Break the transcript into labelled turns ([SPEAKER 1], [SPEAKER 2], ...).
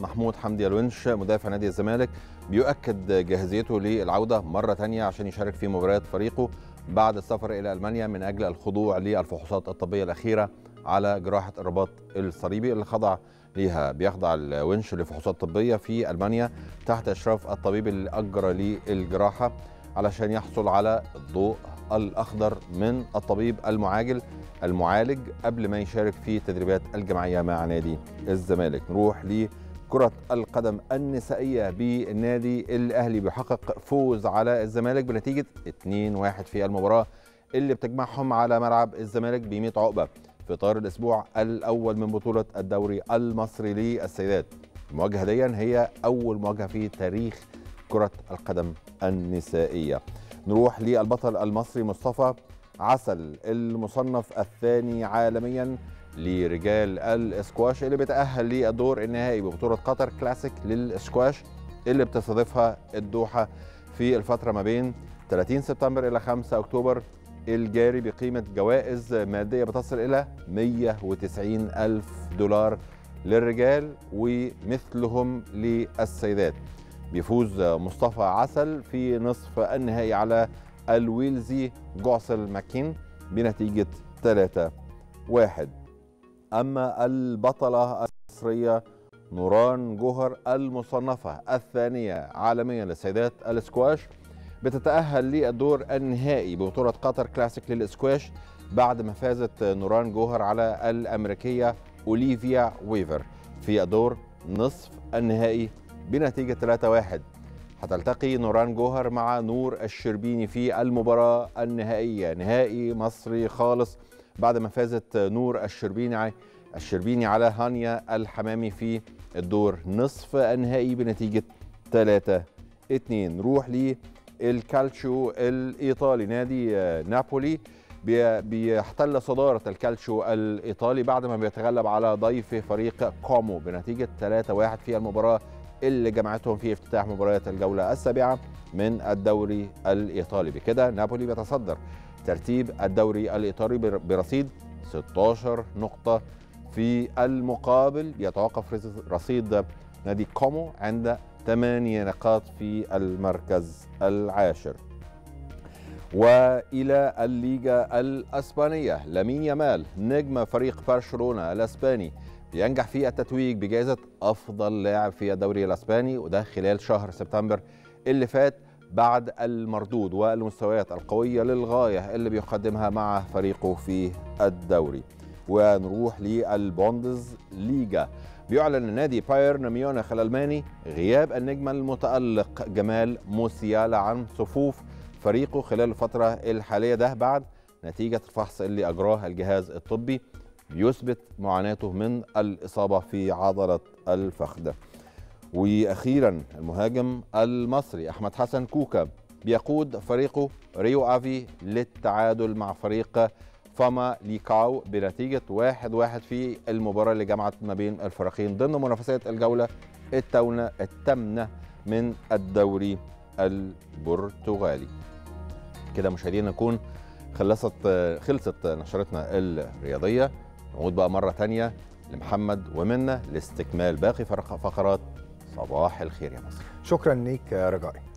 [SPEAKER 1] محمود حمدي الونش مدافع نادي الزمالك بيؤكد جاهزيته للعودة مرة تانية عشان يشارك في مباريات فريقه بعد السفر إلى ألمانيا من أجل الخضوع للفحوصات الطبية الأخيرة على جراحة الرباط الصليبي اللي خضع ليها بيخضع الونش لفحوصات طبية في ألمانيا تحت إشراف الطبيب اللي أجرى للجراحة علشان يحصل على الضوء الأخضر من الطبيب المعاجل المعالج قبل ما يشارك في التدريبات الجماعية مع نادي الزمالك نروح لكرة القدم النسائية بالنادي الأهلي بيحقق فوز على الزمالك بنتيجة 2-1 في المباراة اللي بتجمعهم على ملعب الزمالك ب 100 عقبة في إطار الأسبوع الأول من بطولة الدوري المصري للسيدات المواجهة دي هي أول مواجهة في تاريخ كرة القدم النسائية نروح للبطل المصري مصطفى عسل المصنف الثاني عالميا لرجال الاسكواش اللي بيتأهل للدور النهائي ببطولة قطر كلاسيك للاسكواش اللي بتستضيفها الدوحة في الفترة ما بين 30 سبتمبر إلى 5 أكتوبر الجاري بقيمة جوائز مادية بتصل إلى 190 ألف دولار للرجال ومثلهم للسيدات بيفوز مصطفى عسل في نصف النهائي على الويلزي جوسل ماكين بنتيجة 3 1 أما البطلة المصرية نوران جوهر المصنفة الثانية عالميا للسيدات الاسكواش بتتأهل للدور النهائي ببطولة قطر كلاسيك للاسكواش بعد ما فازت نوران جوهر على الأمريكية أوليفيا ويفر في الدور نصف النهائي بنتيجة 3-1 هتلتقي نوران جوهر مع نور الشربيني في المباراة النهائية نهائي مصري خالص بعد ما فازت نور الشربيني الشربيني على هانيا الحمامي في الدور نصف النهائي بنتيجة 3 2 نروح للكالتشو الإيطالي نادي نابولي بيحتل صدارة الكالتشو الإيطالي بعد ما بيتغلب على ضيف فريق كومو بنتيجة 3-1 في المباراة اللي جمعتهم في افتتاح مباريات الجولة السابعة من الدوري الإيطالي بكده نابولي بيتصدر ترتيب الدوري الإيطالي برصيد 16 نقطة في المقابل يتوقف رصيد نادي كومو عند 8 نقاط في المركز العاشر والى الليغا الاسبانيه لامين يامال نجم فريق برشلونه الاسباني ينجح في التتويج بجائزة أفضل لاعب في الدوري الأسباني وده خلال شهر سبتمبر اللي فات بعد المردود والمستويات القوية للغاية اللي بيقدمها مع فريقه في الدوري ونروح للبوندز ليجا بيعلن نادي بايرن ميونخ الألماني غياب النجم المتألق جمال موسيالا عن صفوف فريقه خلال الفترة الحالية ده بعد نتيجة الفحص اللي أجراه الجهاز الطبي يثبت معاناته من الإصابة في عضلة الفخذ وأخيرا المهاجم المصري أحمد حسن كوكا بيقود فريقه ريو أفي للتعادل مع فريق فاما ليكاو بنتيجة واحد واحد في المباراة اللي جمعت ما بين الفريقين ضمن منافسات الجولة التونة التامنة من الدوري البرتغالي كده مشاهدينا نكون خلصت خلصت نشرتنا الرياضية نعود بقى مرة تانية لمحمد ومنة لاستكمال باقي فقرات صباح الخير يا مصر
[SPEAKER 2] شكرا ليك رجائي